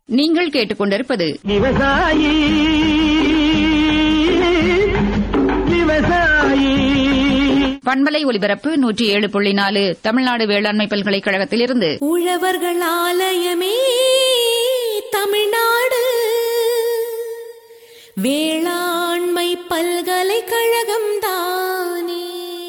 நீங்கள் கேட்டுக்கொண்டிருப்பது விவசாயி விவசாயி பண்பலை ஒலிபரப்பு நூற்றி ஏழு புள்ளி நாலு தமிழ்நாடு வேளாண்மை பல்கலைக்கழகத்திலிருந்து உழவர்கள் ஆலயமே தமிழ்நாடு வேளாண்மை பல்கலைக்கழகம் தானே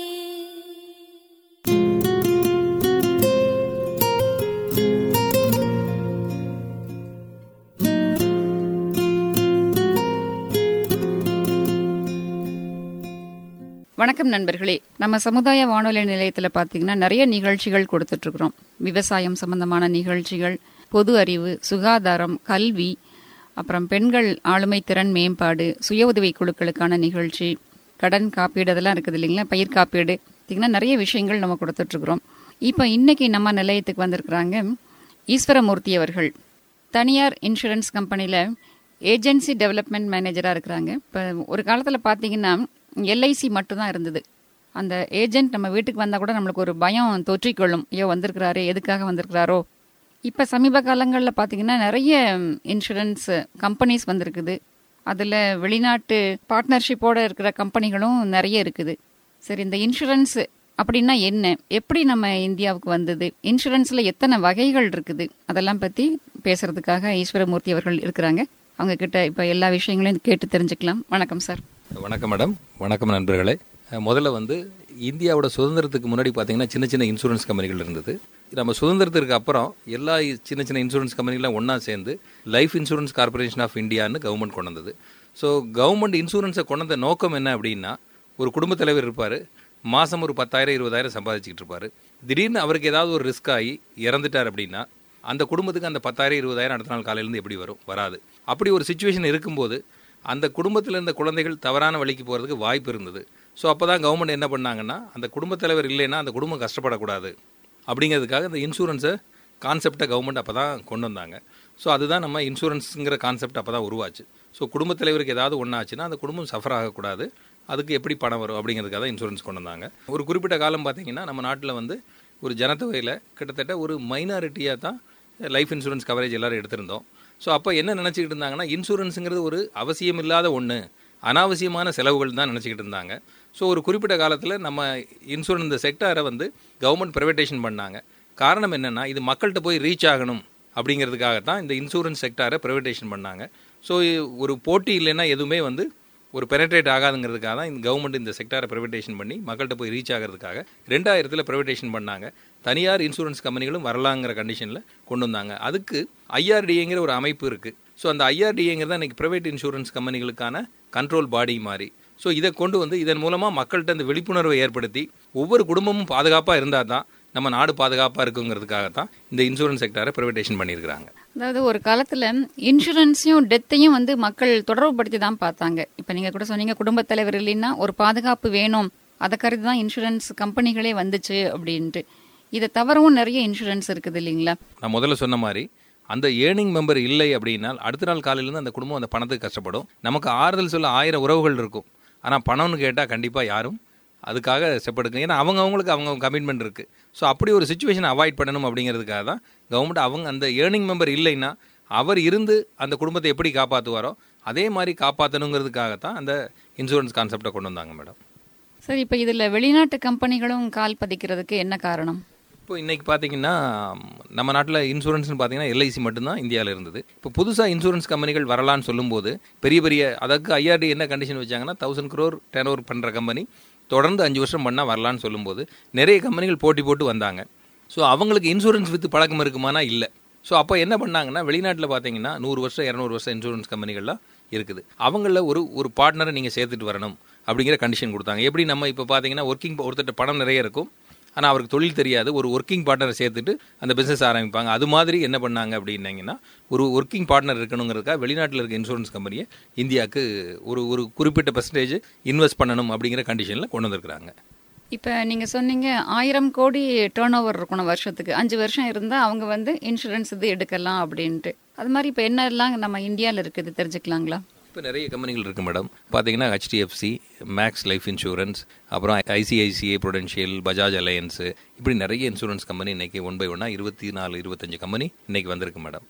வணக்கம் நண்பர்களே நம்ம சமுதாய வானொலி நிலையத்தில் பார்த்தீங்கன்னா நிறைய நிகழ்ச்சிகள் கொடுத்துட்டு இருக்கிறோம் விவசாயம் சம்பந்தமான நிகழ்ச்சிகள் பொது அறிவு சுகாதாரம் கல்வி அப்புறம் பெண்கள் ஆளுமை திறன் மேம்பாடு சுய உதவி குழுக்களுக்கான நிகழ்ச்சி கடன் காப்பீடு அதெல்லாம் இருக்குது இல்லைங்களா பயிர் காப்பீடு பார்த்தீங்கன்னா நிறைய விஷயங்கள் நம்ம கொடுத்துட்டு இருக்கிறோம் இப்போ இன்னைக்கு நம்ம நிலையத்துக்கு வந்திருக்கிறாங்க ஈஸ்வரமூர்த்தி அவர்கள் தனியார் இன்சூரன்ஸ் கம்பெனியில் ஏஜென்சி டெவலப்மெண்ட் மேனேஜராக இருக்கிறாங்க இப்போ ஒரு காலத்தில் பார்த்தீங்கன்னா எல்ஐசி மட்டும்தான் இருந்தது அந்த ஏஜென்ட் நம்ம வீட்டுக்கு வந்தால் கூட நம்மளுக்கு ஒரு பயம் தொற்றிக்கொள்ளும் ஐயோ வந்திருக்கிறாரே எதுக்காக வந்திருக்கிறாரோ இப்போ சமீப காலங்களில் பார்த்தீங்கன்னா நிறைய இன்சூரன்ஸ் கம்பெனிஸ் வந்திருக்குது அதில் வெளிநாட்டு பார்ட்னர்ஷிப்போடு இருக்கிற கம்பெனிகளும் நிறைய இருக்குது சரி இந்த இன்சூரன்ஸ் அப்படின்னா என்ன எப்படி நம்ம இந்தியாவுக்கு வந்தது இன்சூரன்ஸ்ல எத்தனை வகைகள் இருக்குது அதெல்லாம் பத்தி பேசுறதுக்காக ஈஸ்வரமூர்த்தி அவர்கள் இருக்கிறாங்க அவங்க கிட்ட இப்ப எல்லா விஷயங்களையும் கேட்டு தெரிஞ்சுக்கலாம் வணக்கம் சார் வணக்கம் மேடம் வணக்கம் நண்பர்களே அஹ் முதல்ல வந்து இந்தியாவோட சுதந்திரத்துக்கு முன்னாடி பார்த்தீங்கன்னா சின்ன சின்ன இன்சூரன்ஸ் கம்பெனிகள் இருந்தது நம்ம சுதந்திரத்திற்கு அப்புறம் எல்லா சின்ன சின்ன இன்சூரன்ஸ் கம்பெனிகளும் ஒன்றா சேர்ந்து லைஃப் இன்சூரன்ஸ் கார்பரேஷன் ஆஃப் இந்தியான்னு கவர்மெண்ட் கொண்டு வந்தது ஸோ கவர்மெண்ட் இன்சூரன்ஸை கொண்டு வந்த நோக்கம் என்ன அப்படின்னா ஒரு குடும்பத் தலைவர் இருப்பார் மாதம் ஒரு பத்தாயிரம் இருபதாயிரம் சம்பாதிச்சுக்கிட்டு இருப்பார் திடீர்னு அவருக்கு ஏதாவது ஒரு ரிஸ்க் ஆகி இறந்துட்டார் அப்படின்னா அந்த குடும்பத்துக்கு அந்த பத்தாயிரம் இருபதாயிரம் அடுத்த நாள் காலையிலேருந்து எப்படி வரும் வராது அப்படி ஒரு சுச்சுவேஷன் இருக்கும்போது அந்த குடும்பத்தில் இருந்த குழந்தைகள் தவறான வழிக்கு போகிறதுக்கு வாய்ப்பு இருந்தது ஸோ அப்போ தான் கவர்மெண்ட் என்ன பண்ணாங்கன்னா அந்த குடும்பத் தலைவர் இல்லைன்னா அந்த குடும்பம் கஷ்டப்படக்கூடாது அப்படிங்கிறதுக்காக இந்த இன்சூரன்ஸை கான்செப்டை கவர்மெண்ட் அப்போ தான் கொண்டு வந்தாங்க ஸோ அதுதான் நம்ம இன்சூரன்ஸுங்கிற கான்செப்ட் அப்போ தான் உருவாச்சு ஸோ குடும்பத் தலைவருக்கு ஏதாவது ஒன்றாச்சுன்னா அந்த குடும்பம் சஃபர் ஆகக்கூடாது அதுக்கு எப்படி பணம் வரும் அப்படிங்கிறதுக்காக தான் இன்சூரன்ஸ் கொண்டு வந்தாங்க ஒரு குறிப்பிட்ட காலம் பார்த்தீங்கன்னா நம்ம நாட்டில் வந்து ஒரு ஜனத்தொகையில் கிட்டத்தட்ட ஒரு மைனாரிட்டியாக தான் லைஃப் இன்சூரன்ஸ் கவரேஜ் எல்லாரும் எடுத்திருந்தோம் ஸோ அப்போ என்ன நினச்சிக்கிட்டு இருந்தாங்கன்னா இன்சூரன்ஸுங்கிறது ஒரு அவசியம் இல்லாத ஒன்று அனாவசியமான செலவுகள் தான் நினச்சிக்கிட்டு இருந்தாங்க ஸோ ஒரு குறிப்பிட்ட காலத்தில் நம்ம இன்சூரன்ஸ் இந்த செக்டாரை வந்து கவர்மெண்ட் ப்ரைவேட்டேஷன் பண்ணாங்க காரணம் என்னென்னா இது மக்கள்கிட்ட போய் ரீச் ஆகணும் அப்படிங்கிறதுக்காக தான் இந்த இன்சூரன்ஸ் செக்டாரை ப்ரைவேட்டேஷன் பண்ணாங்க ஸோ ஒரு போட்டி இல்லைன்னா எதுவுமே வந்து ஒரு பெனட்ரேட் ஆகாதுங்கிறதுக்காக தான் இந்த கவர்மெண்ட் இந்த செக்டாரை ப்ரைவேட்டேஷன் பண்ணி மக்கள்கிட்ட போய் ரீச் ஆகிறதுக்காக ரெண்டாயிரத்தில் ப்ரைவேட்டேஷன் பண்ணாங்க தனியார் இன்சூரன்ஸ் கம்பெனிகளும் வரலாங்கிற கண்டிஷனில் கொண்டு வந்தாங்க அதுக்கு ஐஆர்டிஏங்கிற ஒரு அமைப்பு இருக்குது ஸோ அந்த ஐஆர்டிஏங்கிறது தான் இன்றைக்கி ப்ரைவேட் இன்சூரன்ஸ் கம்பெனிகளுக்கான கண்ட்ரோல் பாடி மாதிரி ஸோ இதை கொண்டு வந்து இதன் மூலமாக மக்கள்கிட்ட அந்த விழிப்புணர்வை ஏற்படுத்தி ஒவ்வொரு குடும்பமும் பாதுகாப்பாக இருந்தால் தான் நம்ம நாடு பாதுகாப்பாக இருக்குங்கிறதுக்காக தான் இந்த இன்சூரன்ஸ் செக்டாரை ப்ரைவேட்டேஷன் பண்ணியிருக்கிறாங்க அதாவது ஒரு காலத்துல இன்சூரன்ஸையும் டெத்தையும் வந்து மக்கள் தொடர்புபடுத்தி தான் பார்த்தாங்க இப்ப நீங்க கூட சொன்னீங்க குடும்பத் தலைவர் இல்லைன்னா ஒரு பாதுகாப்பு வேணும் அதை கருதி தான் இன்சூரன்ஸ் கம்பெனிகளே வந்துச்சு அப்படின்ட்டு இதை தவிரவும் நிறைய இன்சூரன்ஸ் இருக்குது இல்லைங்களா நான் முதல்ல சொன்ன மாதிரி அந்த ஏர்னிங் மெம்பர் இல்லை அப்படின்னா அடுத்த நாள் காலையிலேருந்து அந்த குடும்பம் அந்த பணத்துக்கு கஷ்டப்படும் நமக்கு ஆறுதல் சொல்ல ஆயிரம் உறவுகள் இருக்கும் ஆனால் பணம்னு கேட்டால் கண்டிப்பாக யாரும் அதுக்காக ஸ்டெப் எடுக்கும் ஏன்னா அவங்க அவங்களுக்கு அவங்க கமிட்மெண்ட் இருக்குது ஸோ அப்படி ஒரு சுச்சுவேஷனை அவாய்ட் பண்ணணும் அப்படிங்கிறதுக்காக தான் கவர்மெண்ட் அவங்க அந்த ஏர்னிங் மெம்பர் இல்லைன்னா அவர் இருந்து அந்த குடும்பத்தை எப்படி காப்பாற்றுவாரோ அதே மாதிரி காப்பாற்றணுங்கிறதுக்காக தான் அந்த இன்சூரன்ஸ் கான்செப்டை கொண்டு வந்தாங்க மேடம் சரி இப்ப இதுல வெளிநாட்டு கம்பெனிகளும் கால் பதிக்கிறதுக்கு என்ன காரணம் இப்போ இன்னைக்கு பார்த்தீங்கன்னா நம்ம நாட்டில் இன்சூரன்ஸ்னு பார்த்தீங்கன்னா எல்ஐசி மட்டும்தான் இந்தியாவில் இருந்தது இப்போ புதுசாக இன்சூரன்ஸ் கம்பெனிகள் வரலான்னு சொல்லும்போது பெரிய பெரிய அதற்கு ஐஆர்டி என்ன கண்டிஷன் வச்சாங்கன்னா தௌசண்ட் க்ரோர் டென் ஓவர் பண்ணுற கம்பெனி தொடர்ந்து அஞ்சு வருஷம் பண்ணால் வரலான்னு சொல்லும்போது நிறைய கம்பெனிகள் போட்டி போட்டு வந்தாங்க ஸோ அவங்களுக்கு இன்சூரன்ஸ் வித்து பழக்கம் இருக்குமானா இல்லை ஸோ அப்போ என்ன பண்ணாங்கன்னா வெளிநாட்டில் பார்த்தீங்கன்னா நூறு வருஷம் இரநூறு வருஷம் இன்சூரன்ஸ் கம்பெனிகள்லாம் இருக்குது அவங்கள ஒரு ஒரு பார்ட்னரை நீங்கள் சேர்த்துட்டு வரணும் அப்படிங்கிற கண்டிஷன் கொடுத்தாங்க எப்படி நம்ம இப்போ பார்த்தீங்கன்னா ஒர்க்கிங் ஒருத்தட்ட பணம் நிறைய இருக்கும் ஆனால் அவருக்கு தொழில் தெரியாது ஒரு ஒர்க்கிங் பார்ட்னரை சேர்த்துட்டு அந்த பிஸ்னஸ் ஆரம்பிப்பாங்க அது மாதிரி என்ன பண்ணாங்க அப்படின்னீங்கன்னா ஒரு ஒர்க்கிங் பார்ட்னர் இருக்கணுங்கிறதுக்காக வெளிநாட்டில் இருக்க இன்சூரன்ஸ் கம்பெனியை இந்தியாவுக்கு ஒரு ஒரு குறிப்பிட்ட பர்சன்டேஜ் இன்வெஸ்ட் பண்ணணும் அப்படிங்கிற கண்டிஷனில் கொண்டு வந்திருக்கிறாங்க இப்ப நீங்க சொன்னீங்க ஆயிரம் கோடி டேர்ன் ஓவர் இருக்கணும் வருஷத்துக்கு அஞ்சு வருஷம் இருந்தா அவங்க வந்து இன்சூரன்ஸ் இது எடுக்கலாம் அப்படின்ட்டு அது மாதிரி இப்ப என்னெல்லாம் நம்ம இந்தியால இருக்குது தெரிஞ்சுக்கலாங்களா இப்போ நிறைய கம்பெனிகள் இருக்குது மேடம் பார்த்தீங்கன்னா ஹெச்டிஎஃப்சி மேக்ஸ் லைஃப் இன்சூரன்ஸ் அப்புறம் ஐசிஐசிஐ ப்ரொடென்ஷியல் பஜாஜ் அலையன்ஸு இப்படி நிறைய இன்சூரன்ஸ் கம்பெனி இன்னைக்கு ஒன் பை ஒன்னாக இருபத்தி நாலு இருபத்தஞ்சு கம்பெனி இன்னைக்கு வந்திருக்கு மேடம்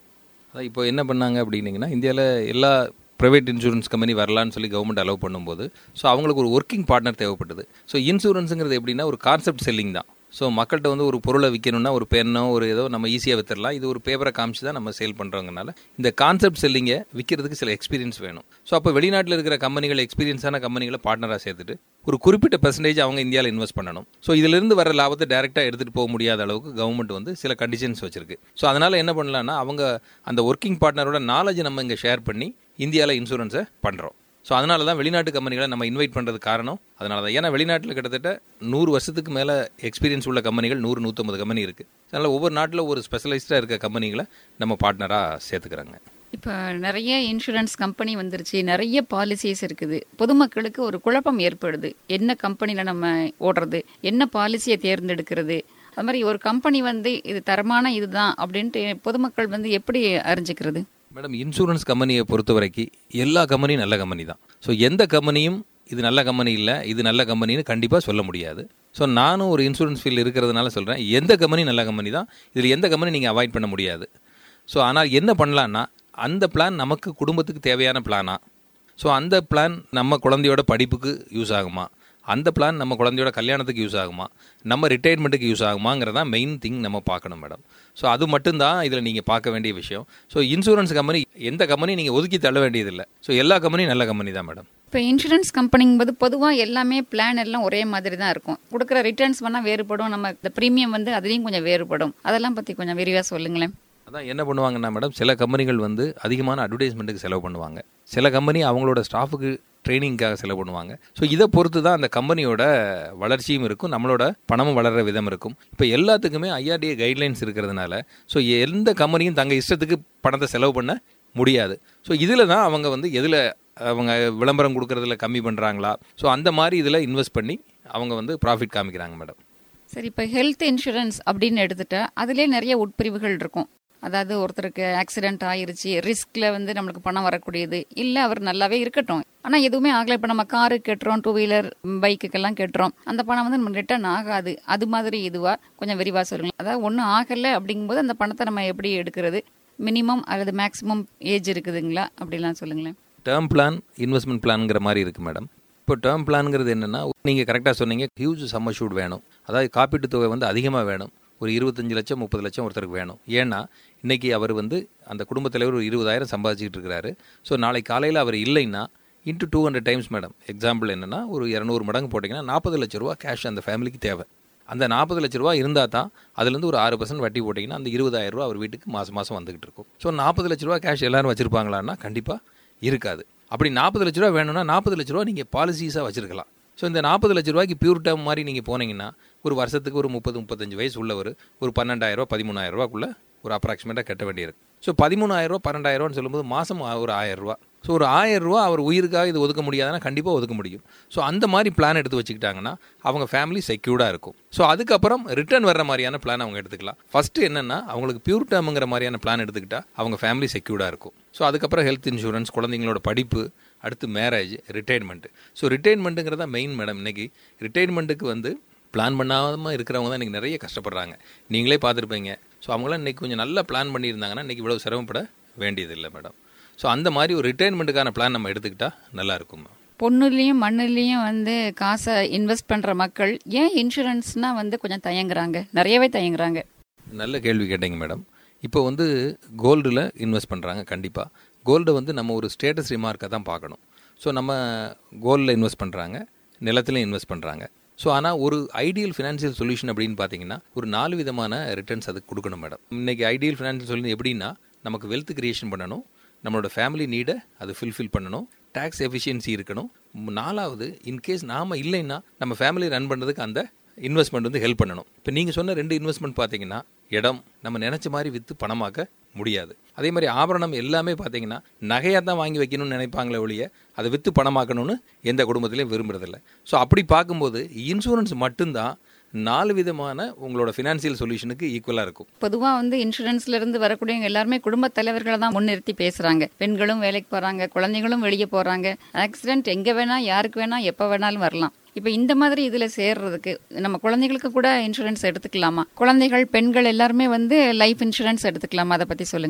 அதான் இப்போ என்ன பண்ணாங்க அப்படின்னீங்கன்னா இந்தியாவில் எல்லா ப்ரைவேட் இன்சூரன்ஸ் கம்பெனி வரலான்னு சொல்லி கவர்மெண்ட் அலோவ் பண்ணும்போது ஸோ அவங்களுக்கு ஒரு ஒர்க்கிங் பார்ட்னர் தேவைப்பட்டது ஸோ இன்சூரன்ஸுங்கிறது எப்படின்னா ஒரு கான்செப்ட் செல்லிங் தான் ஸோ மக்கள்கிட்ட வந்து ஒரு பொருளை விற்கணும்னா ஒரு பெண்ணோ ஒரு ஏதோ நம்ம ஈஸியாக வித்துடலாம் இது ஒரு பேப்பரை காமிச்சு தான் நம்ம சேல் பண்ணுறோங்கனால இந்த கான்செப்ட் செல்லிங்கை விற்கிறதுக்கு சில எக்ஸ்பீரியன்ஸ் வேணும் ஸோ அப்போ வெளிநாட்டில் இருக்கிற கம்பெனிகள் எக்ஸ்பீரியன்ஸான கம்பெனிகளை பார்ட்னராக சேர்த்துட்டு ஒரு குறிப்பிட்ட பெர்சன்டேஜ் அவங்க இந்தியாவில் இன்வெஸ்ட் பண்ணணும் ஸோ இதிலிருந்து வர லாபத்தை டேரெக்டாக எடுத்துகிட்டு போக முடியாத அளவுக்கு கவர்மெண்ட் வந்து சில கண்டிஷன்ஸ் வச்சிருக்கு ஸோ அதனால் என்ன பண்ணலாம்னா அவங்க அந்த ஒர்க்கிங் பார்ட்னரோட நாலேஜ் நம்ம இங்கே ஷேர் பண்ணி இந்தியாவில் இன்சூரன்ஸை பண்ணுறோம் ஸோ அதனால தான் வெளிநாட்டு கம்பெனிகளை நம்ம இன்வைட் பண்ணுறது காரணம் அதனால தான் ஏன்னா வெளிநாட்டில் கிட்டத்தட்ட நூறு வருஷத்துக்கு மேலே எக்ஸ்பீரியன்ஸ் உள்ள கம்பெனிகள் நூறு நூற்றம்பது கம்பெனி இருக்குது அதனால் ஒவ்வொரு நாட்டில் ஒரு ஸ்பெஷலைஸ்டாக இருக்க கம்பெனிகளை நம்ம பார்ட்னராக சேர்த்துக்கிறாங்க இப்போ நிறைய இன்சூரன்ஸ் கம்பெனி வந்துருச்சு நிறைய பாலிசிஸ் இருக்குது பொதுமக்களுக்கு ஒரு குழப்பம் ஏற்படுது என்ன கம்பெனியில் நம்ம ஓடுறது என்ன பாலிசியை தேர்ந்தெடுக்கிறது அது மாதிரி ஒரு கம்பெனி வந்து இது தரமான இதுதான் அப்படின்ட்டு பொதுமக்கள் வந்து எப்படி அறிஞ்சுக்கிறது மேடம் இன்சூரன்ஸ் கம்பெனியை பொறுத்த வரைக்கும் எல்லா கம்பெனியும் நல்ல கம்பெனி தான் ஸோ எந்த கம்பெனியும் இது நல்ல கம்பெனி இல்லை இது நல்ல கம்பெனின்னு கண்டிப்பாக சொல்ல முடியாது ஸோ நானும் ஒரு இன்சூரன்ஸ் ஃபீல்டு இருக்கிறதுனால சொல்கிறேன் எந்த கம்பெனி நல்ல கம்பெனி தான் இதில் எந்த கம்பெனி நீங்கள் அவாய்ட் பண்ண முடியாது ஸோ ஆனால் என்ன பண்ணலான்னா அந்த பிளான் நமக்கு குடும்பத்துக்கு தேவையான பிளானா ஸோ அந்த பிளான் நம்ம குழந்தையோட படிப்புக்கு யூஸ் ஆகுமா அந்த பிளான் நம்ம குழந்தையோட கல்யாணத்துக்கு யூஸ் ஆகுமா நம்ம ரிட்டையர்மெண்ட்டுக்கு யூஸ் ஆகுமாங்கிறதா மெயின் திங் நம்ம பார்க்கணும் மேடம் ஸோ அது மட்டும்தான் இதில் நீங்கள் பார்க்க வேண்டிய விஷயம் ஸோ இன்சூரன்ஸ் கம்பெனி எந்த கம்பெனி நீங்கள் ஒதுக்கி தள்ள வேண்டியதில்லை ஸோ எல்லா கம்பெனியும் நல்ல கம்பெனி தான் மேடம் இப்போ இன்சூரன்ஸ் கம்பெனிங்கும்போது பொதுவாக எல்லாமே பிளான் எல்லாம் ஒரே மாதிரி தான் இருக்கும் கொடுக்குற ரிட்டர்ன்ஸ் வேணால் வேறுபடும் நம்ம இந்த ப்ரீமியம் வந்து அதுலேயும் கொஞ்சம் வேறுபடும் அதெல்லாம் பற்றி கொஞ்சம் விரிவாக சொல்லுங்களேன் அதான் என்ன பண்ணுவாங்கன்னா மேடம் சில கம்பெனிகள் வந்து அதிகமான அட்வர்டைஸ்மெண்ட்டுக்கு செலவு பண்ணுவாங்க சில கம்பெனி அவங்களோட ஸ்டாஃபுக்கு ட்ரைனிங்காக செலவு பண்ணுவாங்க ஸோ இதை பொறுத்து தான் அந்த கம்பெனியோட வளர்ச்சியும் இருக்கும் நம்மளோட பணமும் வளர்கிற விதம் இருக்கும் இப்போ எல்லாத்துக்குமே ஐஆர்டிஏ கைட்லைன்ஸ் இருக்கிறதுனால ஸோ எந்த கம்பெனியும் தங்க இஷ்டத்துக்கு பணத்தை செலவு பண்ண முடியாது ஸோ இதில் தான் அவங்க வந்து எதில் அவங்க விளம்பரம் கொடுக்கறதுல கம்மி பண்ணுறாங்களா ஸோ அந்த மாதிரி இதில் இன்வெஸ்ட் பண்ணி அவங்க வந்து ப்ராஃபிட் காமிக்கிறாங்க மேடம் சரி இப்போ ஹெல்த் இன்சூரன்ஸ் அப்படின்னு எடுத்துட்டா அதுலேயே நிறைய உட்பிரிவுகள் இருக்கும் அதாவது ஒருத்தருக்கு ஆக்சிடென்ட் ஆயிருச்சு ரிஸ்க்ல வந்து நம்மளுக்கு பணம் வரக்கூடியது இல்லை அவர் நல்லாவே இருக்கட்டும் ஆனால் எதுவுமே ஆகலை இப்போ நம்ம காரு கட்டுறோம் டூ வீலர் பைக்குக்கெல்லாம் கட்டுறோம் அந்த பணம் வந்து நமக்கு ரிட்டர்ன் ஆகாது அது மாதிரி இதுவா கொஞ்சம் விரிவாக சொல்லுங்க அதாவது ஒன்றும் ஆகலை அப்படிங்கும்போது அந்த பணத்தை நம்ம எப்படி எடுக்கிறது மினிமம் அல்லது மேக்ஸிமம் ஏஜ் இருக்குதுங்களா அப்படிலாம் சொல்லுங்களேன் டேர்ம் பிளான் இன்வெஸ்ட்மெண்ட் பிளான்ங்கிற மாதிரி இருக்குது மேடம் இப்போ டேர்ம் பிளான்ங்கிறது என்னென்னா நீங்கள் கரெக்டாக சொன்னீங்க ஹியூஜ் சம்மர் வேணும் அதாவது காப்பீட்டு தொகை வந்து அதிகமாக வேணும் ஒரு இருபத்தஞ்சு லட்சம் முப்பது லட்சம் ஒருத்தருக்கு வேணும் ஏன்னா இன்றைக்கி அவர் வந்து அந்த குடும்பத் தலைவர் ஒரு இருபதாயிரம் சம்பாதிச்சிட்டு இருக்கிறாரு ஸோ நாளை காலையில் அவர் இல்லைன்னா into two hundred times madam example என்னென்னா ஒரு இரநூறு மடங்கு போட்டிங்கன்னா நாற்பது லட்ச ரூபா கேஷ் அந்த ஃபேமிலிக்கு தேவை அந்த நாற்பது லட்ச ரூபா இருந்தால் தான் அதுலேருந்து ஒரு ஆறு பர்சன்ட் வட்டி போட்டிங்கன்னா அந்த இருபதாயிரம் ரூபா அவர் வீட்டுக்கு மாதம் மாதம் வந்துகிட்டு இருக்கும் ஸோ நாற்பது லட்ச ரூபா கேஷ் எல்லாரும் வச்சுருப்பாங்களான்னா கண்டிப்பாக இருக்காது அப்படி நாற்பது லட்ச ரூபா வேணும்னா நாற்பது லட்ச ரூபா நீங்கள் பாலிசிஸாக வச்சுருக்கலாம் ஸோ இந்த நாற்பது லட்ச ரூபாய்க்கு பியூர் டேர்ம் மாதிரி நீங்கள் போனீங்கன்னா ஒரு வருஷத்துக்கு ஒரு முப்பது முப்பத்தஞ்சு வயசு உள்ளவர் ஒரு பன்னெண்டாயிரம் ரூபா பதிமூணாயிரம் ரூபாக்குள்ளே ஒரு அப்ராக்சிமேட்டாக கட்ட வேண்டியிருக்கு ஸோ பதிமூணாயிரம் ரூபா பன்னெண்டாயிரம்னு சொல்லும்போது மாதம் ஒரு ஆயிரம் ரூபா ஸோ ஒரு ஆயிரம் ரூபா அவர் உயிருக்காக இது ஒதுக்க முடியாதுன்னா கண்டிப்பாக ஒதுக்க முடியும் ஸோ அந்த மாதிரி பிளான் எடுத்து வச்சுக்கிட்டாங்கன்னா அவங்க ஃபேமிலி செக்யூர்டாக இருக்கும் ஸோ அதுக்கப்புறம் ரிட்டர்ன் வர்ற மாதிரியான பிளான் அவங்க எடுத்துக்கலாம் ஃபஸ்ட்டு என்னென்னா அவங்களுக்கு பியூர் டேர்முங்கிற மாதிரியான பிளான் எடுத்துக்கிட்டால் அவங்க ஃபேமிலி செக்யூர்டாக இருக்கும் ஸோ அதுக்கப்புறம் ஹெல்த் இன்சூரன்ஸ் குழந்தைங்களோட படிப்பு அடுத்து மேரேஜ் ரிட்டைர்மெண்ட் ஸோ ரிட்டைர்மெண்ட்டுங்கிறதா மெயின் மேடம் இன்னைக்கு ரிட்டைர்மெண்ட்டுக்கு வந்து பிளான் பண்ணாமல் இருக்கிறவங்க தான் இன்றைக்கி நிறைய கஷ்டப்படுறாங்க நீங்களே பார்த்துருப்பீங்க ஸோ அவங்களாம் இன்றைக்கி கொஞ்சம் நல்லா பிளான் பண்ணியிருந்தாங்கன்னா இன்றைக்கி இவ்வளோ சிரமப்பட வேண்டியதில்லை மேடம் ஸோ அந்த மாதிரி ஒரு ரிட்டைர்மெண்ட்டுக்கான பிளான் நம்ம எடுத்துக்கிட்டால் நல்லா இருக்கும் பொண்ணுலேயும் மண்ணுலேயும் வந்து காசை இன்வெஸ்ட் பண்ணுற மக்கள் ஏன் இன்சூரன்ஸ்னால் வந்து கொஞ்சம் தயங்குறாங்க நிறையவே தயங்குறாங்க நல்ல கேள்வி கேட்டீங்க மேடம் இப்போ வந்து கோல்டில் இன்வெஸ்ட் பண்ணுறாங்க கண்டிப்பாக கோல்டை வந்து நம்ம ஒரு ஸ்டேட்டஸ் ரிமார்க்காக தான் பார்க்கணும் ஸோ நம்ம கோல்டில் இன்வெஸ்ட் பண்ணுறாங்க நிலத்துலையும் இன்வெஸ்ட் பண்ணுறாங்க ஸோ ஆனால் ஒரு ஐடியல் ஃபினான்ஷியல் சொல்யூஷன் அப்படின்னு பார்த்தீங்கன்னா ஒரு நாலு விதமான ரிட்டர்ன்ஸ் அதுக்கு கொடுக்கணும் மேடம் இன்னைக்கு ஐடியல் ஃபினான்ஷியல் சொல்யூஷன் எப்படின்னா நமக்கு வெல்த் கிரியேஷன் பண்ணணும் நம்மளோட ஃபேமிலி நீடை அது ஃபில்ஃபில் பண்ணணும் டேக்ஸ் எஃபிஷியன்சி இருக்கணும் நாலாவது இன்கேஸ் நாம் இல்லைன்னா நம்ம ஃபேமிலி ரன் பண்ணுறதுக்கு அந்த இன்வெஸ்ட்மெண்ட் வந்து ஹெல்ப் பண்ணணும் இப்போ நீங்கள் சொன்ன ரெண்டு இன்வெஸ்ட்மெண்ட் பார்த்தீங்கன்னா இடம் நம்ம நினச்ச மாதிரி விற்று பணமாக்க முடியாது அதே மாதிரி ஆபரணம் எல்லாமே பார்த்தீங்கன்னா நகையாக தான் வாங்கி வைக்கணும்னு நினைப்பாங்களே ஒழிய அதை விற்று பணமாக்கணும்னு எந்த குடும்பத்திலையும் விரும்புறதில்ல ஸோ அப்படி பார்க்கும்போது இன்சூரன்ஸ் மட்டும்தான் நாலு விதமான உங்களோட ஃபினான்சியல் சொல்யூஷனுக்கு ஈக்குவலாக இருக்கும் பொதுவாக வந்து இன்சூரன்ஸ்ல இருந்து வரக்கூடியவங்க எல்லாருமே குடும்ப தலைவர்களை தான் முன்னிறுத்தி பேசுறாங்க பெண்களும் வேலைக்கு போறாங்க குழந்தைகளும் வெளியே போறாங்க ஆக்சிடென்ட் எங்க வேணா யாருக்கு வேணா எப்ப வேணாலும் வரலாம் இப்போ இந்த மாதிரி இதுல சேர்றதுக்கு நம்ம குழந்தைகளுக்கு கூட இன்சூரன்ஸ் எடுத்துக்கலாமா குழந்தைகள் பெண்கள் எல்லாருமே வந்து லைஃப் இன்சூரன்ஸ் எடுத்துக்கலாமா அதை பத்தி சொல்லுங்க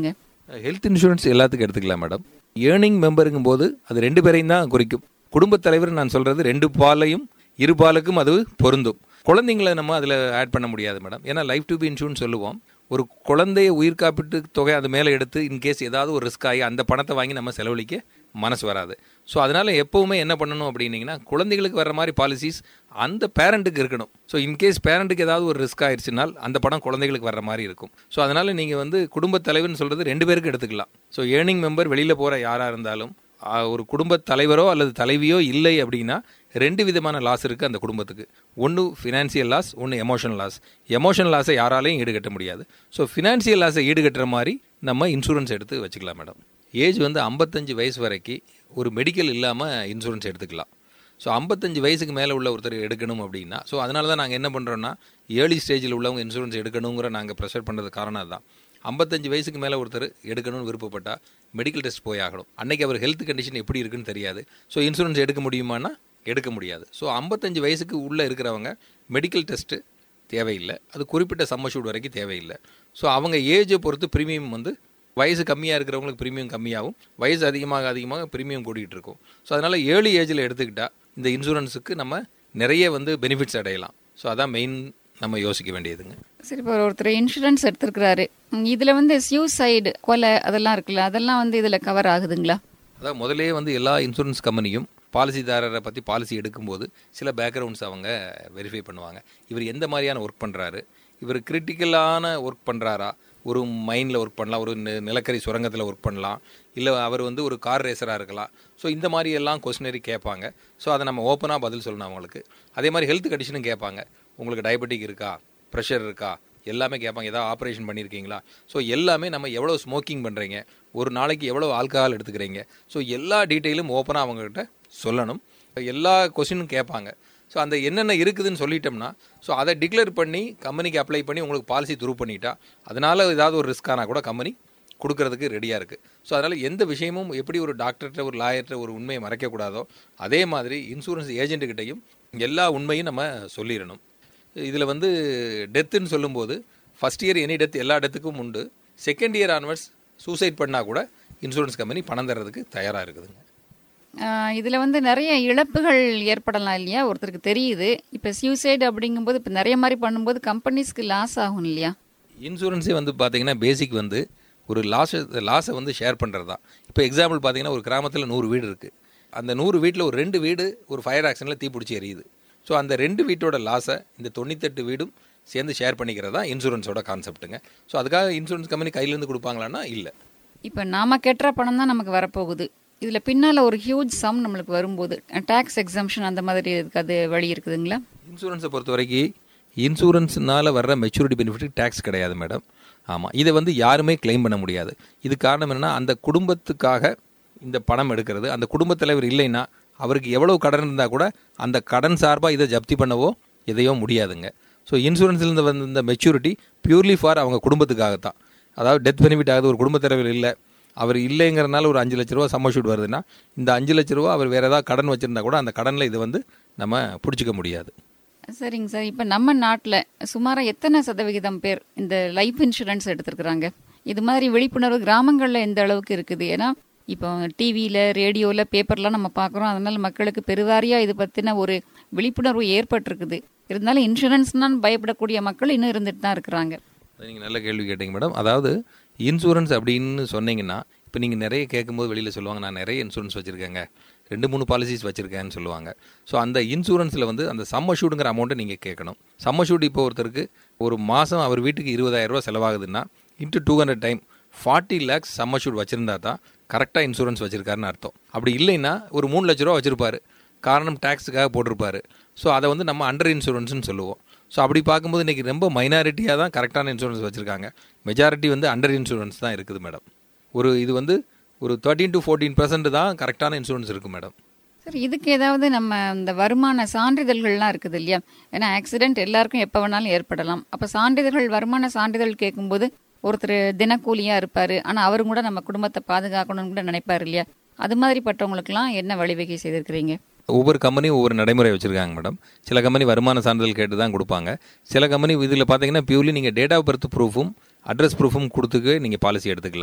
ஹெல்த் இன்சூரன்ஸ் எல்லாத்துக்கும் எடுத்துக்கலாம் மேடம் ஏர்னிங் மெம்பருங்கும் போது அது ரெண்டு பேரையும் தான் குறிக்கும் குடும்பத் தலைவர் நான் சொல்றது ரெண்டு பாலையும் இரு பாலுக்கும் அது பொருந்தும் குழந்தைங்களை நம்ம அதில் ஆட் பண்ண முடியாது மேடம் ஏன்னா லைஃப் டு பி இன்சூரன்ஸ் சொல்லுவோம் ஒரு குழந்தைய உயிர் காப்பீட்டு தொகை அது மேலே எடுத்து இன்கேஸ் ஏதாவது ஒரு ரிஸ்க் ஆகி அந்த பணத்தை வாங்கி நம்ம செலவழிக்க மனசு வராது ஸோ அதனால எப்பவுமே என்ன பண்ணணும் அப்படின்னீங்கன்னா குழந்தைகளுக்கு வர்ற மாதிரி பாலிசிஸ் அந்த பேரண்ட்டுக்கு இருக்கணும் ஸோ இன்கேஸ் பேரண்ட்டுக்கு ஏதாவது ஒரு ரிஸ்க் ஆயிடுச்சுனால் அந்த பணம் குழந்தைகளுக்கு வர்ற மாதிரி இருக்கும் ஸோ அதனால நீங்கள் வந்து குடும்பத் தலைவர்னு சொல்றது ரெண்டு பேருக்கு எடுத்துக்கலாம் ஸோ ஏர்னிங் மெம்பர் வெளியில் போகிற யாராக இருந்தாலும் ஆ, ஒரு குடும்பத் தலைவரோ அல்லது தலைவியோ இல்லை அப்படின்னா ரெண்டு விதமான லாஸ் இருக்குது அந்த குடும்பத்துக்கு ஒன்று ஃபினான்சியல் லாஸ் ஒன்று எமோஷனல் லாஸ் எமோஷனல் லாஸை யாராலையும் ஈடுகட்ட முடியாது ஸோ ஃபினான்சியல் லாஸை ஈடுகட்டுற மாதிரி நம்ம இன்சூரன்ஸ் எடுத்து வச்சுக்கலாம் மேடம் ஏஜ் வந்து ஐம்பத்தஞ்சு வயசு வரைக்கும் ஒரு மெடிக்கல் இல்லாமல் இன்சூரன்ஸ் எடுத்துக்கலாம் ஸோ ஐம்பத்தஞ்சு வயசுக்கு மேலே உள்ள ஒருத்தர் எடுக்கணும் அப்படின்னா ஸோ அதனால தான் நாங்கள் என்ன பண்ணுறோன்னா ஏர்லி ஸ்டேஜில் உள்ளவங்க இன்சூரன்ஸ் எடுக்கணுங்கிற நாங்கள் ப்ரெஷர் பண்ணுறது காரணம் அதுதான் ஐம்பத்தஞ்சு வயசுக்கு மேலே ஒருத்தர் எடுக்கணும்னு விருப்பப்பட்டா மெடிக்கல் டெஸ்ட் போய் ஆகணும் அன்னைக்கு அவர் ஹெல்த் கண்டிஷன் எப்படி இருக்குன்னு தெரியாது ஸோ இன்சூரன்ஸ் எடுக்க முடியுமானா எடுக்க முடியாது ஸோ ஐம்பத்தஞ்சு வயசுக்கு உள்ளே இருக்கிறவங்க மெடிக்கல் டெஸ்ட்டு தேவையில்லை அது குறிப்பிட்ட சம்மஷூட் வரைக்கும் தேவையில்லை ஸோ அவங்க ஏஜை பொறுத்து ப்ரீமியம் வந்து வயசு கம்மியாக இருக்கிறவங்களுக்கு ப்ரீமியம் கம்மியாகும் வயசு அதிகமாக அதிகமாக ப்ரீமியம் கூட்டிகிட்டு இருக்கும் ஸோ அதனால் ஏர்லி ஏஜில் எடுத்துக்கிட்டால் இந்த இன்சூரன்ஸுக்கு நம்ம நிறைய வந்து பெனிஃபிட்ஸ் அடையலாம் ஸோ அதான் மெயின் நம்ம யோசிக்க வேண்டியதுங்க சரி இப்போ ஒருத்தர் இன்சூரன்ஸ் எடுத்திருக்கிறாரு ம், இதுல வந்து சூசைடு கொலை அதெல்லாம் இருக்குல்ல அதெல்லாம் வந்து இதுல கவர் ஆகுதுங்களா அதான் முதலே வந்து எல்லா இன்சூரன்ஸ் கம்பெனியும் பாலிசிதாரரை பற்றி பாலிசி எடுக்கும்போது சில பேக்ரவுண்ட்ஸ் அவங்க வெரிஃபை பண்ணுவாங்க இவர் எந்த மாதிரியான ஒர்க் பண்ணுறாரு இவர் கிரிட்டிக்கலான ஒர்க் பண்ணுறாரா ஒரு மைனில் ஒர்க் பண்ணலாம் ஒரு நி- நிலக்கரி சுரங்கத்தில் ஒர்க் பண்ணலாம் இல்லை அவர் வந்து ஒரு கார் ரேசராக இருக்கலாம் ஸோ இந்த மாதிரி எல்லாம் கொஸ்டினரி கேட்பாங்க ஸோ அதை நம்ம ஓப்பனாக பதில் சொல்லணும் அவங்களுக்கு அதே மாதிரி ஹெல்த் கண்டிஷனும் கேட்பாங்க உங்களுக்கு டயபெட்டிக் இருக்கா ப்ரெஷர் இருக்கா எல்லாமே கேட்பாங்க ஏதாவது ஆப்ரேஷன் பண்ணியிருக்கீங்களா ஸோ எல்லாமே நம்ம எவ்வளோ ஸ்மோக்கிங் பண்ணுறீங்க ஒரு நாளைக்கு எவ்வளோ ஆல்கஹால் எடுத்துக்கிறீங்க ஸோ எல்லா டீட்டெயிலும் ஓப்பனாக அவங்ககிட்ட சொல்லணும் எல்லா கொஸ்டினும் கேட்பாங்க ஸோ அந்த என்னென்ன இருக்குதுன்னு சொல்லிட்டோம்னா ஸோ அதை டிக்ளேர் பண்ணி கம்பெனிக்கு அப்ளை பண்ணி உங்களுக்கு பாலிசி த்ரூ பண்ணிட்டா அதனால ஏதாவது ஒரு ரிஸ்க் ஆனால் கூட கம்பெனி கொடுக்கறதுக்கு ரெடியாக இருக்குது ஸோ அதனால் எந்த விஷயமும் எப்படி ஒரு டாக்டர்கிட்ட ஒரு லாயர்கிட்ட ஒரு உண்மையை மறைக்கக்கூடாதோ அதே மாதிரி இன்சூரன்ஸ் ஏஜென்ட்டுக்கிட்டையும் எல்லா உண்மையும் நம்ம சொல்லிடணும் இதில் வந்து டெத்துன்னு சொல்லும்போது ஃபஸ்ட் இயர் எனி டெத் எல்லா டெத்துக்கும் உண்டு செகண்ட் இயர் ஆன்வர்ட்ஸ் சூசைட் பண்ணால் கூட இன்சூரன்ஸ் கம்பெனி பணம் தர்றதுக்கு தயாராக இருக்குதுங்க ஆஹ் இதுல வந்து நிறைய இழப்புகள் ஏற்படலாம் இல்லையா ஒருத்தருக்கு தெரியுது இப்ப சூசைடு அப்படிங்கும்போது இப்ப நிறைய மாதிரி பண்ணும்போது கம்பெனிஸ்க்கு லாஸ் ஆகும் இல்லையா இன்சூரன்ஸே வந்து பார்த்தீங்கன்னா பேசிக் வந்து ஒரு லாஸ் லாஸை வந்து ஷேர் பண்ணுறது தான் இப்போ எக்ஸாம்பிள் பார்த்தீங்கன்னா ஒரு கிராமத்தில் நூறு வீடு இருக்குது அந்த நூறு வீட்டில் ஒரு ரெண்டு வீடு ஒரு ஃபயர் ஆக்சிடென்ட்டில் தீப்பிடிச்சி எரியுது ஸோ அந்த ரெண்டு வீட்டோட லாஸை இந்த தொண்ணூத்தெட்டு வீடும் சேர்ந்து ஷேர் பண்ணிக்கிறது தான் இன்சூரன்ஸோட கான்செப்ட்டுங்க ஸோ அதுக்காக இன்சூரன்ஸ் கம்பெனி கையிலேருந்து கொடுப்பாங்களான்னா இல்லை இப்ப நாம கெட்டுற பணம் தான் நமக்கு வரப்போகுது இதுல பின்னால ஒரு ஹியூஜ் சம் நம்மளுக்கு வரும்போது டாக்ஸ் எக்ஸம்ஷன் அந்த மாதிரி இதுக்கு அது வழி இருக்குதுங்களா இன்சூரன்ஸை பொறுத்த வரைக்கும் இன்சூரன்ஸ்னால வர்ற மெச்சூரிட்டி பெனிஃபிட் டேக்ஸ் கிடையாது மேடம் ஆமாம் இதை வந்து யாருமே கிளைம் பண்ண முடியாது இது காரணம் என்னன்னா அந்த குடும்பத்துக்காக இந்த பணம் எடுக்கிறது அந்த குடும்பத் தலைவர் இல்லைன்னா அவருக்கு எவ்வளவு கடன் இருந்தால் கூட அந்த கடன் சார்பாக இதை ஜப்தி பண்ணவோ எதையோ முடியாதுங்க ஸோ இன்சூரன்ஸ்லேருந்து வந்த இந்த மெச்சூரிட்டி பியூர்லி ஃபார் அவங்க குடும்பத்துக்காகத்தான் அதாவது டெத் பெனிஃபிட் ஆகுது ஒரு குடும்பத் தலைவர் இல்லை அவர் இல்லைங்கிறனால ஒரு அஞ்சு லட்ச ரூபா சம்மஷூட் வருதுன்னா இந்த அஞ்சு லட்ச ரூபா அவர் வேறு ஏதாவது கடன் வச்சுருந்தா கூட அந்த கடனில் இது வந்து நம்ம பிடிச்சிக்க முடியாது சரிங்க சார் இப்ப நம்ம நாட்டுல சுமாரா எத்தனை சதவிகிதம் பேர் இந்த லைஃப் இன்சூரன்ஸ் எடுத்திருக்கிறாங்க இது மாதிரி விழிப்புணர்வு கிராமங்கள்ல எந்த அளவுக்கு இருக்குது ஏன்னா இப்போ டிவியில ரேடியோல பேப்பர்லாம் நம்ம பார்க்குறோம் அதனால மக்களுக்கு பெருவாரியா இது பத்தின ஒரு விழிப்புணர்வு ஏற்பட்டிருக்குது இருந்தாலும் இன்சூரன்ஸ்னால் பயப்படக்கூடிய மக்கள் இன்னும் இருந்துட்டு தான் இருக்கிறாங்க நீங்கள் நல்ல கேள்வி கேட்டீங்க மேடம் அதாவது இன்சூரன்ஸ் அப்படின்னு சொன்னீங்கன்னா இப்போ நீங்கள் நிறைய கேட்கும்போது வெளியில் சொல்லுவாங்க நான் நிறைய இன்சூரன்ஸ் வச்சுருக்கேங்க ரெண்டு மூணு பாலிசிஸ் வச்சுருக்கேன்னு சொல்லுவாங்க ஸோ அந்த இன்சூரன்ஸில் வந்து அந்த சம்மஷூடுங்கிற அமௌண்ட்டை நீங்கள் கேட்கணும் சம்மஷூட் இப்போ ஒருத்தருக்கு ஒரு மாதம் அவர் வீட்டுக்கு இருபதாயிரம் ரூபாய் செலவாகுதுன்னா into two hundred time forty lakhs சம்மஷூட் வச்சுருந்தா தான் கரெக்டாக இன்சூரன்ஸ் வச்சுருக்காருன்னு அர்த்தம் அப்படி இல்லைன்னா ஒரு மூணு லட்ச ரூபா வச்சுருப்பாரு காரணம் டேக்ஸுக்காக போட்டிருப்பாரு ஸோ அதை வந்து நம்ம அண்டர் இன்சூரன்ஸ்னு சொல்லுவோம் ஸோ அப்படி பார்க்கும்போது இன்றைக்கி ரொம்ப மைனாரிட்டியாக தான் கரெக்டான இன்சூரன்ஸ் வச்சுருக்காங்க மெஜாரிட்டி வந்து அண்டர் இன்சூரன்ஸ் தான் இருக்குது மேடம் ஒரு இது வந்து ஒரு தேர்ட்டீன் டு ஃபோர்டீன் பர்சன்ட் தான் கரெக்டான இன்சூரன்ஸ் இருக்குது மேடம் சார் இதுக்கு ஏதாவது நம்ம இந்த வருமான சான்றிதழ்கள்லாம் இருக்குது இல்லையா ஏன்னா ஆக்சிடென்ட் எல்லாருக்கும் எப்போ வேணாலும் ஏற்படலாம் அப்போ சான்றிதழ்கள் வருமான சான்றிதழ் கேட்கும்போது ஒருத்தர் தினக்கூலியா இருப்பாரு ஆனா அவரும் கூட நம்ம குடும்பத்தை பாதுகாக்கணும்னு கூட நினைப்பாரு இல்லையா அது மாதிரிப்பட்டவங்களுக்குலாம் என்ன வழிவகை செய்திருக்கிறீங்க ஒவ்வொரு கம்பெனியும் ஒவ்வொரு நடைமுறை வச்சுருக்காங்க மேடம் சில கம்பெனி வருமான சான்றிதழ் கேட்டு தான் கொடுப்பாங்க சில கம்பெனி இதில் பார்த்தீங்கன்னா பியூர்லி நீங்கள் டேட் ஆஃப் பர்த் ப்ரூஃபும் அட்ரஸ் ப்ரூஃபும் கொடுத்துக்கு நீங்கள் பாலிசி எடுத்துக்கலாம்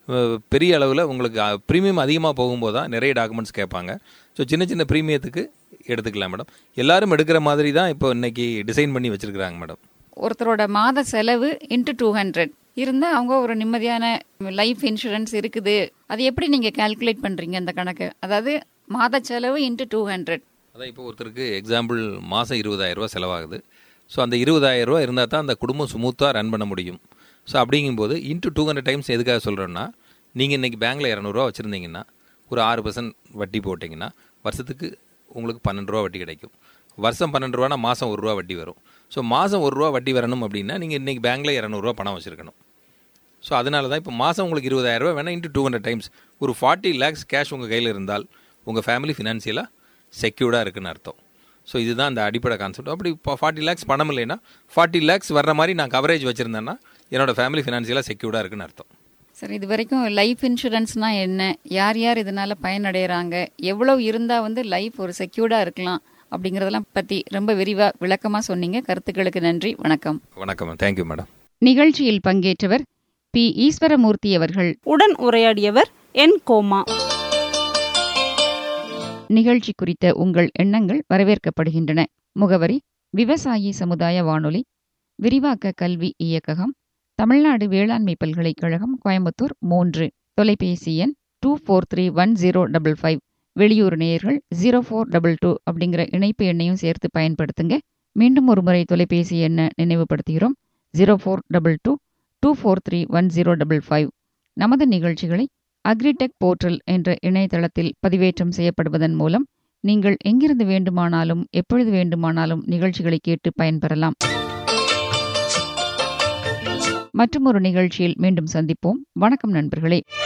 அஹ், பெரிய அளவில் உங்களுக்கு ப்ரீமியம் அதிகமாக போகும்போது தான் நிறைய டாக்குமெண்ட்ஸ் கேட்பாங்க ஸோ சின்ன சின்ன ப்ரீமியத்துக்கு எடுத்துக்கலாம் மேடம் எல்லாரும் எடுக்கிற மாதிரி தான் இப்போ இன்னைக்கு டிசைன் பண்ணி வச்சுருக்குறாங்க மேடம் ஒருத்தரோட மாத செலவு இன்ட்டு டூ ஹண்ட்ரட் இருந்தால் அவங்க ஒரு நிம்மதியான லைஃப் இன்சூரன்ஸ் இருக்குது அது எப்படி நீங்கள் கால்குலேட் பண்ணுறீங்க அந்த கணக்கு அதாவது மாத செலவு இன்ட்டு டூ ஹண்ட்ரட் அதான் இப்போ ஒருத்தருக்கு எக்ஸாம்பிள் மாதம் இருபதாயிரம் ரூபாய் செலவாகுது ஸோ அந்த இருபதாயிரம் ரூபாய் இருந்தால் தான் அந்த குடும்பம் ஸ்மூத்தாக ரன் பண்ண முடியும் ஸோ அப்படிங்கும்போது இன்ட்டு டூ ஹண்ட்ரட் டைம்ஸ் எதுக்காக சொல்கிறோன்னா நீங்கள் இன்றைக்கி பேங்க்கில் இரநூறுவா வச்சுருந்தீங்கன்னா ஒரு ஆறு பர்சன்ட் வட்டி போட்டிங்கன்னா வருஷத்துக்கு உங்களுக்கு பன்னெண்டு ரூபா வட்டி கிடைக்கும் வருஷம் பன்னெண்டு ரூபானா மாதம் ஒரு ரூபா வட்டி வரும் ஸோ மாதம் ஒரு ரூபா வட்டி வரணும் அப்படின்னா நீங்கள் இன்றைக்கி பேங்க்கில் இரநூறுவா பணம் வச்சுருக்கணும் ஸோ அதனால தான் இப்போ மாதம் உங்களுக்கு இருபதாயிரம் ரூபாய் வேணால் இன்ட்டு டூ ஹண்ட்ரட் டைம்ஸ் ஒரு ஃபார்ட்டி லேக்ஸ் கேஷ் உங்கள் கையில் இருந்தால் உங்கள் ஃபேமிலி ஃபினான்சியலாக செக்யூர்டாக இருக்குன்னு அர்த்தம் ஸோ இதுதான் அந்த அடிப்படை கான்செப்ட் அப்படி இப்போ ஃபார்ட்டி லேக்ஸ் பணம் இல்லைன்னா ஃபார்ட்டி லேக்ஸ் வர்ற மாதிரி நான் கவரேஜ் வச்சுருந்தேன்னா என்னோட ஃபேமிலி ஃபினான்சியலாக செக்யூர்டாக இருக்குன்னு அர்த்தம் சார் இது வரைக்கும் லைஃப் இன்சூரன்ஸ்னா என்ன யார் யார் இதனால பயனடைகிறாங்க எவ்வளவு இருந்தால் வந்து லைஃப் ஒரு செக்யூர்டாக இருக்கலாம் அப்படிங்கிறதெல்லாம் பற்றி ரொம்ப விரிவாக விளக்கமாக சொன்னீங்க கருத்துக்களுக்கு நன்றி வணக்கம் வணக்கம் தேங்க்யூ மேடம் நிகழ்ச்சியில் பங்கேற்றவர் பி ஈஸ்வரமூர்த்தி அவர்கள் உடன் உரையாடியவர் என் கோமா நிகழ்ச்சி குறித்த உங்கள் எண்ணங்கள் வரவேற்கப்படுகின்றன முகவரி விவசாயி சமுதாய வானொலி விரிவாக்க கல்வி இயக்ககம் தமிழ்நாடு வேளாண்மை பல்கலைக்கழகம் கோயம்புத்தூர் மூன்று தொலைபேசி எண் two four three one zero double five வெளியூர் நேயர்கள் ஜீரோ ஃபோர் டபுள் டூ அப்படிங்கிற இணைப்பு எண்ணையும் சேர்த்து பயன்படுத்துங்க மீண்டும் ஒரு முறை தொலைபேசி எண்ணை நினைவுபடுத்துகிறோம் zero four double two two four three one zero double five நமது நிகழ்ச்சிகளை அக்ரிடெக் போர்ட்டல் என்ற இணையதளத்தில் பதிவேற்றம் செய்யப்படுவதன் மூலம் நீங்கள் எங்கிருந்து வேண்டுமானாலும் எப்பொழுது வேண்டுமானாலும் நிகழ்ச்சிகளை கேட்டு பயன்பெறலாம் மற்றும் ஒரு நிகழ்ச்சியில் மீண்டும் சந்திப்போம் வணக்கம் நண்பர்களே